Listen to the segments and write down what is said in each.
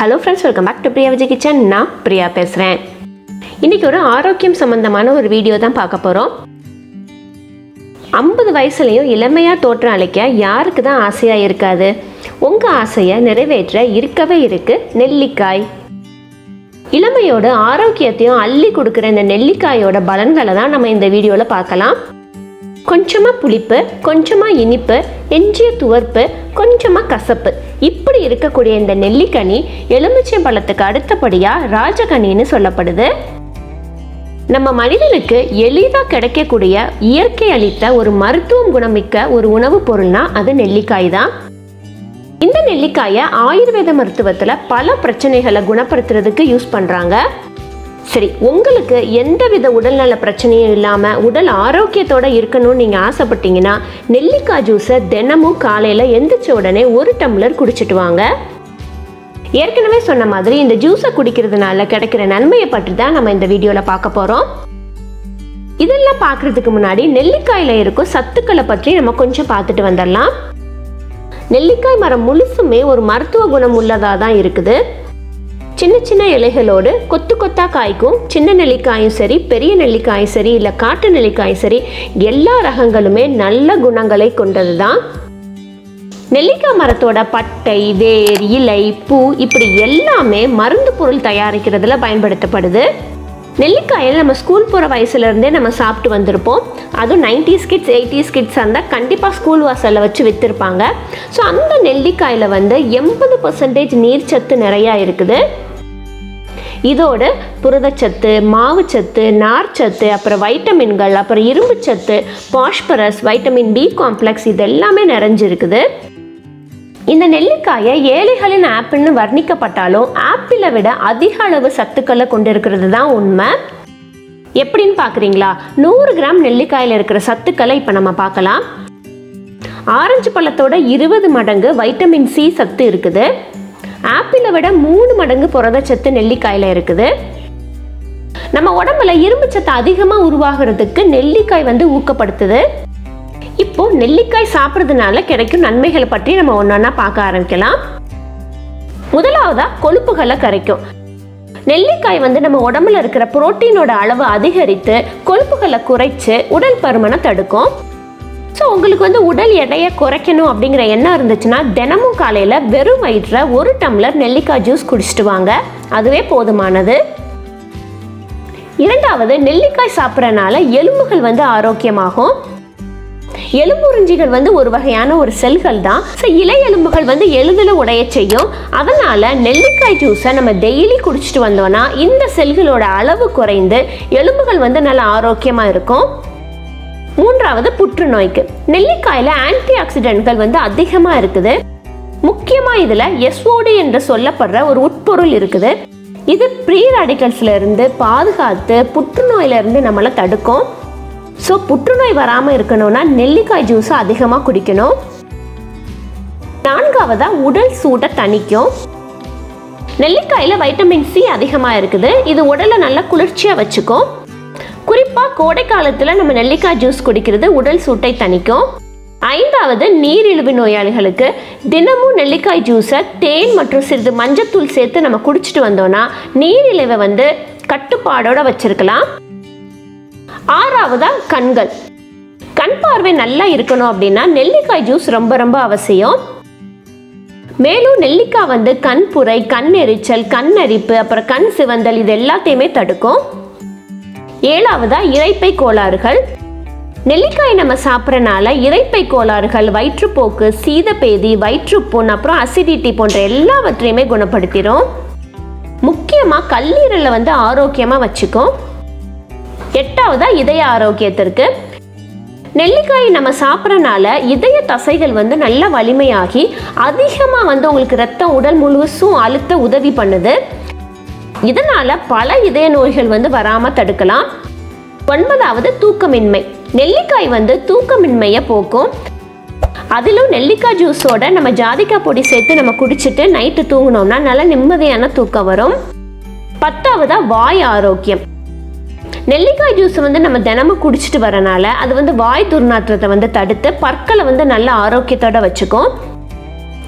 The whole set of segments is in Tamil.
hello friends welcome back to Priya Vijay kitchen நான் பிரியா பேசுகிறேன் இன்றைக்கி ஒரு ஆரோக்கியம் சம்மந்தமான ஒரு வீடியோ தான் பார்க்க போகிறோம் ஐம்பது வயசுலேயும் இளமையாக தோற்றம் அளிக்க யாருக்கு தான் ஆசையாக இருக்காது உங்கள் ஆசையை நிறைவேற்ற இருக்கவே இருக்கு நெல்லிக்காய் இளமையோட ஆரோக்கியத்தையும் அள்ளி கொடுக்குற இந்த நெல்லிக்காயோட பலன்களை தான் நம்ம இந்த வீடியோவில் பார்க்கலாம் கொஞ்சமாக புளிப்பு கொஞ்சமாக இனிப்பு எஞ்சிய துவர்ப்பு கொஞ்சமாக கசப்பு இப்படி இருக்கக்கூடிய இந்த நெல்லிக்கனி எலுமிச்சை பழத்துக்கு அடுத்தபடியாக ராஜகனின்னு சொல்லப்படுது நம்ம மனிதனுக்கு எளிதாக கிடைக்கக்கூடிய இயற்கை அளித்த ஒரு மருத்துவம் குணமிக்க ஒரு உணவுப் பொருள்னா அது நெல்லிக்காய் தான் இந்த நெல்லிக்காயை ஆயுர்வேத மருத்துவத்தில் பல பிரச்சனைகளை குணப்படுத்துறதுக்கு யூஸ் பண்ணுறாங்க சரி உங்களுக்கு எந்தவித உடல்நல பிரச்சனையும் இல்லாமல் உடல் ஆரோக்கியத்தோட இருக்கணும்னு நீங்கள் ஆசைப்பட்டீங்கன்னா நெல்லிக்காய் ஜூஸை தினமும் காலையில் எந்திரிச்ச உடனே ஒரு டம்ளர் குடிச்சிட்டு வாங்க ஏற்கனவே சொன்ன மாதிரி இந்த ஜூஸை குடிக்கிறதுனால கிடைக்கிற நன்மையை பற்றி தான் நம்ம இந்த வீடியோவில் பார்க்க போகிறோம் இதெல்லாம் பார்க்குறதுக்கு முன்னாடி நெல்லிக்காயில் இருக்கும் சத்துக்களை பற்றி நம்ம கொஞ்சம் பார்த்துட்டு வந்துடலாம் நெல்லிக்காய் மரம் முழுசுமே ஒரு மருத்துவ குணம் உள்ளதாக தான் இருக்குது சின்ன சின்ன இலைகளோடு கொத்து கொத்தா காய்க்கும் சின்ன நெல்லிக்காயும் சரி பெரிய நெல்லிக்காயும் சரி இல்லை காட்டு நெல்லிக்காயும் சரி எல்லா ரகங்களுமே நல்ல குணங்களை கொண்டது தான் நெல்லிக்காய் மரத்தோட பட்டை வேர் இலை பூ இப்படி எல்லாமே மருந்து பொருள் தயாரிக்கிறதுல பயன்படுத்தப்படுது நெல்லிக்காயை நம்ம ஸ்கூல் போகிற வயசுலேருந்தே நம்ம சாப்பிட்டு வந்திருப்போம் அதுவும் நைன்டிஸ் கிட்ஸ் எயிட்டிஸ் கிட்ஸ் இருந்தால் கண்டிப்பாக ஸ்கூல் வாசலில் வச்சு விற்றுருப்பாங்க ஸோ அந்த நெல்லிக்காயில் வந்து எண்பது பர்சன்டேஜ் நீர்ச்சத்து நிறையா இருக்குது இதோடு புரதச்சத்து மாவுச்சத்து நார்ச்சத்து அப்புறம் வைட்டமின்கள் அப்புறம் இரும்புச்சத்து பாஸ்பரஸ் வைட்டமின் பி காம்ப்ளெக்ஸ் இது எல்லாமே நிறைஞ்சிருக்குது இந்த நெல்லிக்காயை ஏழைகளின் ஆப்பிள்னு வர்ணிக்கப்பட்டாலும் ஆப்பிளை விட அதிக அளவு சத்துக்களை கொண்டிருக்கிறது தான் உண்மை எப்படின்னு பார்க்குறீங்களா நூறு கிராம் நெல்லிக்காயில் இருக்கிற சத்துக்களை இப்போ நம்ம பார்க்கலாம் ஆரஞ்சு பழத்தோட இருபது மடங்கு வைட்டமின் சி சத்து இருக்குது ஆப்பிளை விட மூணு மடங்கு புரதச்சத்து நெல்லிக்காயில் இருக்குது நம்ம உடம்புல இரும்பு சத்து அதிகமாக உருவாகிறதுக்கு நெல்லிக்காய் வந்து ஊக்கப்படுத்துது இப்போ நெல்லிக்காய் சாப்பிட்றதுனால கிடைக்கும் நன்மைகளை பற்றி நம்ம ஒன்றா பார்க்க ஆரம்பிக்கலாம் முதலாவதா கொழுப்புகளை கரைக்கும் நெல்லிக்காய் வந்து நம்ம உடம்புல இருக்கிற புரோட்டீனோட அளவு அதிகரித்து கொழுப்புகளை குறைச்சு உடல் பருமனை தடுக்கும் ஸோ உங்களுக்கு வந்து உடல் எடையை குறைக்கணும் அப்படிங்கிற எண்ணம் இருந்துச்சுன்னா தினமும் காலையில் வெறும் வயிற்றில் ஒரு டம்ளர் நெல்லிக்காய் ஜூஸ் குடிச்சிட்டு வாங்க அதுவே போதுமானது இரண்டாவது நெல்லிக்காய் சாப்பிட்றனால எலும்புகள் வந்து ஆரோக்கியமாகும் எலும்புறிஞ்சிகள் வந்து ஒரு வகையான ஒரு செல்கள் தான் ஸோ இலை எலும்புகள் வந்து எளிதில் உடைய செய்யும் அதனால நெல்லிக்காய் ஜூஸை நம்ம டெய்லி குடிச்சிட்டு வந்தோம்னா இந்த செல்களோட அளவு குறைந்து எலும்புகள் வந்து நல்ல ஆரோக்கியமாக இருக்கும் மூன்றாவது புற்றுநோய்க்கு நெல்லிக்காயில் ஆன்டி ஆக்சிடென்ட்கள் வந்து அதிகமாக இருக்குது முக்கியமாக இதில் எஸ்ஓடி என்று சொல்லப்படுற ஒரு உட்பொருள் இருக்குது இது ப்ரீ ராடிக்கல்ஸ்ல இருந்து பாதுகாத்து புற்றுநோயில இருந்து நம்மளை தடுக்கும் ஸோ புற்றுநோய் வராமல் இருக்கணும்னா நெல்லிக்காய் ஜூஸை அதிகமாக குடிக்கணும் நான்காவதா உடல் சூட்டை தணிக்கும் நெல்லிக்காயில் வைட்டமின் சி அதிகமாக இருக்குது இது உடலை நல்லா குளிர்ச்சியாக வச்சுக்கும் குறிப்பாக கோடை காலத்தில் நம்ம நெல்லிக்காய் ஜூஸ் குடிக்கிறது உடல் சூட்டை தணிக்கும் ஐந்தாவது நீரிழிவு நோயாளிகளுக்கு தினமும் நெல்லிக்காய் ஜூஸை தேன் மற்றும் சிறிது மஞ்சத்தூள் சேர்த்து நம்ம குடிச்சிட்டு வந்தோம்னா நீரிழிவை வந்து கட்டுப்பாடோட வச்சிருக்கலாம் ஆறாவதா கண்கள் கண் பார்வை நல்லா இருக்கணும் அப்படின்னா நெல்லிக்காய் ஜூஸ் ரொம்ப ரொம்ப அவசியம் மேலும் நெல்லிக்காய் வந்து கண் புரை கண் எரிச்சல் கண் அரிப்பு அப்புறம் கண் சிவந்தல் இது எல்லாத்தையுமே தடுக்கும் ஏழாவதா இறைப்பை கோளாறுகள் நெல்லிக்காய் நம்ம சாப்பிட்றனால இறைப்பை கோளாறுகள் வயிற்றுப்போக்கு சீதப்பேதி வயிற்றுப்புண் அப்புறம் அசிடிட்டி போன்ற எல்லாவற்றையுமே குணப்படுத்திடும் முக்கியமாக கல்லீரலை வந்து ஆரோக்கியமாக வச்சுக்கும் எட்டாவதா இதய ஆரோக்கியத்திற்கு நெல்லிக்காய் நம்ம சாப்பிட்றனால இதய தசைகள் வந்து நல்ல வலிமையாகி அதிகமாக வந்து உங்களுக்கு ரத்தம் உடல் முழுசும் அழுத்த உதவி பண்ணுது இதனால பல இதய நோய்கள் வந்து வராமல் தடுக்கலாம் ஒன்பதாவது தூக்கமின்மை நெல்லிக்காய் வந்து தூக்கமின்மையை போக்கும் அதிலும் நெல்லிக்காய் ஜூஸோட நம்ம ஜாதிக்காய் பொடி சேர்த்து நம்ம குடிச்சிட்டு நைட்டு தூங்கினோம்னா நல்ல நிம்மதியான தூக்கம் வரும் பத்தாவதா வாய் ஆரோக்கியம் நெல்லிக்காய் ஜூஸ் வந்து நம்ம தினமும் குடிச்சிட்டு வரனால அது வந்து வாய் துர்நாற்றத்தை வந்து தடுத்து பற்களை வந்து நல்ல ஆரோக்கியத்தோட வச்சுக்கும்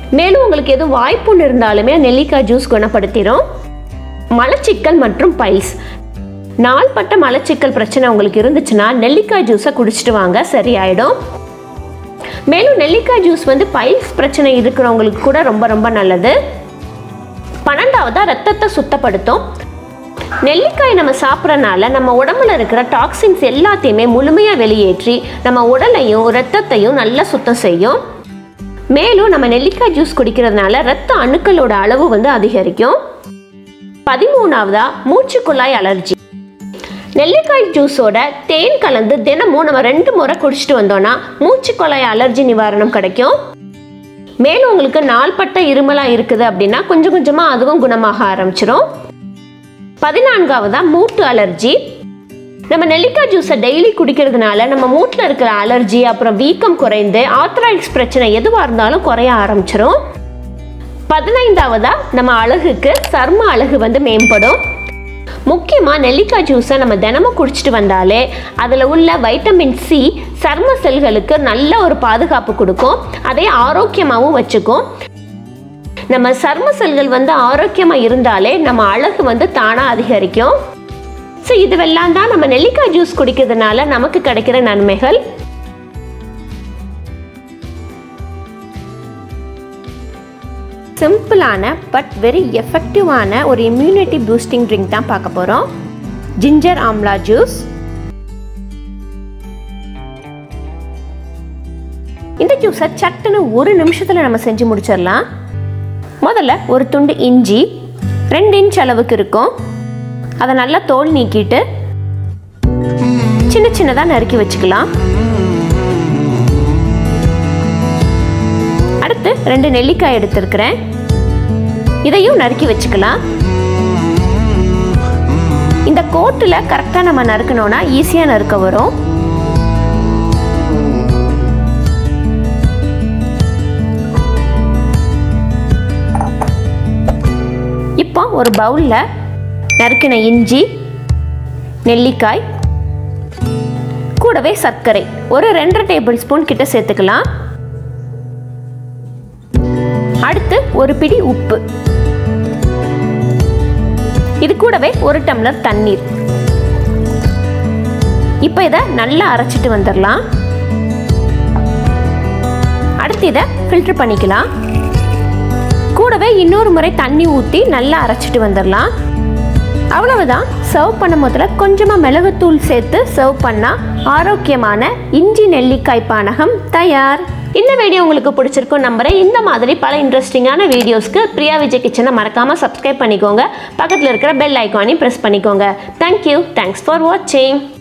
மேலும் உங்களுக்கு எதுவும் வாய்ப்புன்னு இருந்தாலுமே நெல்லிக்காய் ஜூஸ் குணப்படுத்திடும் மலச்சிக்கல் மற்றும் பைல்ஸ் நாள்பட்ட மலச்சிக்கல் பிரச்சனை உங்களுக்கு இருந்துச்சுன்னா நெல்லிக்காய் ஜூஸை குடிச்சிட்டு வாங்க சரியாயிடும் மேலும் நெல்லிக்காய் ஜூஸ் வந்து பைல்ஸ் பிரச்சனை இருக்கிறவங்களுக்கு கூட ரொம்ப ரொம்ப நல்லது பன்னெண்டாவதா ரத்தத்தை சுத்தப்படுத்தும் நெல்லிக்காய் நம்ம சாப்பிட்றனால நம்ம உடம்புல இருக்கிற டாக்ஸின்ஸ் எல்லாத்தையுமே முழுமையாக வெளியேற்றி நம்ம உடலையும் ரத்தத்தையும் நல்லா சுத்தம் செய்யும் மேலும் நம்ம நெல்லிக்காய் ஜூஸ் குடிக்கிறதுனால ரத்த அணுக்களோட அளவு வந்து அதிகரிக்கும் பதிமூணாவதா மூச்சுக்குழாய் அலர்ஜி நெல்லிக்காய் ஜூஸோட தேன் கலந்து தினமும் நம்ம ரெண்டு முறை குடிச்சிட்டு வந்தோம்னா மூச்சுக்குழாய் அலர்ஜி நிவாரணம் கிடைக்கும் மேலும் உங்களுக்கு நாள்பட்ட இருமலாக இருக்குது அப்படின்னா கொஞ்சம் கொஞ்சமாக அதுவும் குணமாக ஆரம்பிச்சிடும் பதினான்காவதா மூட்டு அலர்ஜி நம்ம நெல்லிக்காய் ஜூஸை டெய்லி குடிக்கிறதுனால நம்ம மூட்டில் இருக்கிற அலர்ஜி அப்புறம் வீக்கம் குறைந்து ஆர்த்ரைட்ஸ் பிரச்சனை எதுவாக இருந்தாலும் குறைய ஆரம்பிச்சிடும் பதினைந்தாவதா நம்ம அழகுக்கு சர்ம அழகு வந்து மேம்படும் முக்கியமாக நெல்லிக்காய் ஜூஸை நம்ம தினமும் குடிச்சிட்டு வந்தாலே அதில் உள்ள வைட்டமின் சி சர்ம செல்களுக்கு நல்ல ஒரு பாதுகாப்பு கொடுக்கும் அதே ஆரோக்கியமாகவும் வச்சுக்கும் நம்ம சர்ம செல்கள் வந்து ஆரோக்கியமாக இருந்தாலே நம்ம அழகு வந்து தானாக அதிகரிக்கும் ஸோ இதுவெல்லாம் தான் நம்ம நெல்லிக்காய் ஜூஸ் குடிக்கிறதுனால நமக்கு கிடைக்கிற நன்மைகள் சிம்பிளான பட் வெரி எஃபெக்டிவான ஒரு இம்யூனிட்டி பூஸ்டிங் ட்ரிங்க் தான் பார்க்க போகிறோம் ஜிஞ்சர் ஆம்லா ஜூஸ் இந்த ஜூஸை சட்டுன்னு ஒரு நிமிஷத்தில் நம்ம செஞ்சு முடிச்சிடலாம் முதல்ல ஒரு துண்டு இஞ்சி ரெண்டு இன்ச் அளவுக்கு இருக்கும் அதை நல்லா தோல் நீக்கிட்டு சின்ன சின்னதாக நறுக்கி வச்சுக்கலாம் அடுத்து ரெண்டு நெல்லிக்காய் எடுத்திருக்கிறேன் இதையும் நறுக்கி வச்சுக்கலாம் இந்த கோட்டில் கரெக்டாக நம்ம நறுக்கணும்னா ஈஸியாக நறுக்க வரும் இப்போ ஒரு பவுலில் நறுக்கின இஞ்சி நெல்லிக்காய் கூடவே சர்க்கரை ஒரு ரெண்டரை டேபிள் ஸ்பூன் கிட்ட சேர்த்துக்கலாம் அடுத்து ஒரு பிடி உப்பு இது கூடவே ஒரு டம்ளர் தண்ணீர் இப்போ இதை நல்லா அரைச்சிட்டு வந்துடலாம் அடுத்து இதை ஃபில்டர் பண்ணிக்கலாம் கூடவே இன்னொரு முறை தண்ணி ஊற்றி நல்லா அரைச்சிட்டு வந்துடலாம் அவ்வளவுதான் சர்வ் பண்ணும் போதுல கொஞ்சமாக மிளகுத்தூள் சேர்த்து சர்வ் பண்ணால் ஆரோக்கியமான இஞ்சி நெல்லிக்காய் பானகம் தயார் இந்த வீடியோ உங்களுக்கு பிடிச்சிருக்கும் நம்புறேன் இந்த மாதிரி பல இன்ட்ரெஸ்டிங்கான வீடியோஸ்க்கு பிரியா விஜய் கிச்சனை மறக்காமல் சப்ஸ்கிரைப் பண்ணிக்கோங்க பக்கத்தில் இருக்கிற பெல் ஐக்கானையும் ப்ரெஸ் பண்ணிக்கோங்க தேங்க்யூ தேங்க்ஸ் ஃபார் வாட்சிங்